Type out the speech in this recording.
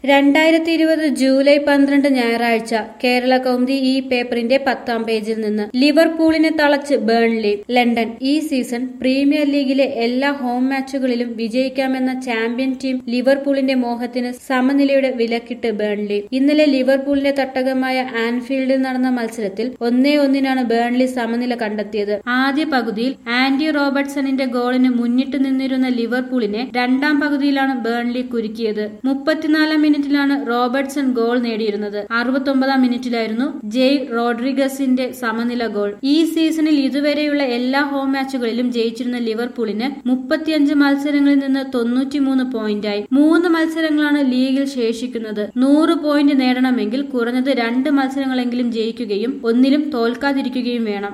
രണ്ടായിരത്തി ഇരുപത് ജൂലൈ പന്ത്രണ്ട് ഞായറാഴ്ച കേരള കൗമുദി ഈ പേപ്പറിന്റെ പത്താം പേജിൽ നിന്ന് ലിവർപൂളിനെ തളച്ച് ബേൺലി ലണ്ടൻ ഈ സീസൺ പ്രീമിയർ ലീഗിലെ എല്ലാ ഹോം മാച്ചുകളിലും വിജയിക്കാമെന്ന ചാമ്പ്യൻ ടീം ലിവർപൂളിന്റെ മോഹത്തിന് സമനിലയുടെ വിലക്കിട്ട് ബേൺലി ഇന്നലെ ലിവർപൂളിന്റെ തട്ടകമായ ആൻഫീൽഡിൽ നടന്ന മത്സരത്തിൽ ഒന്നേ ഒന്നിനാണ് ബേൺലി സമനില കണ്ടെത്തിയത് ആദ്യ പകുതിയിൽ ആൻഡി റോബർട്ട്സണിന്റെ ഗോളിന് മുന്നിട്ട് നിന്നിരുന്ന ലിവർപൂളിനെ രണ്ടാം പകുതിയിലാണ് ബേൺലി കുരുക്കിയത് മുപ്പത്തിനാലാം മിനിറ്റിലാണ് റോബർട്ട്സൺ ഗോൾ നേടിയിരുന്നത് അറുപത്തൊമ്പതാം മിനിറ്റിലായിരുന്നു ജെയ് റോഡ്രിഗസിന്റെ സമനില ഗോൾ ഈ സീസണിൽ ഇതുവരെയുള്ള എല്ലാ ഹോം മാച്ചുകളിലും ജയിച്ചിരുന്ന ലിവർപൂളിന് മുപ്പത്തിയഞ്ച് മത്സരങ്ങളിൽ നിന്ന് തൊണ്ണൂറ്റിമൂന്ന് പോയിന്റായി മൂന്ന് മത്സരങ്ങളാണ് ലീഗിൽ ശേഷിക്കുന്നത് നൂറ് പോയിന്റ് നേടണമെങ്കിൽ കുറഞ്ഞത് രണ്ട് മത്സരങ്ങളെങ്കിലും ജയിക്കുകയും ഒന്നിലും തോൽക്കാതിരിക്കുകയും വേണം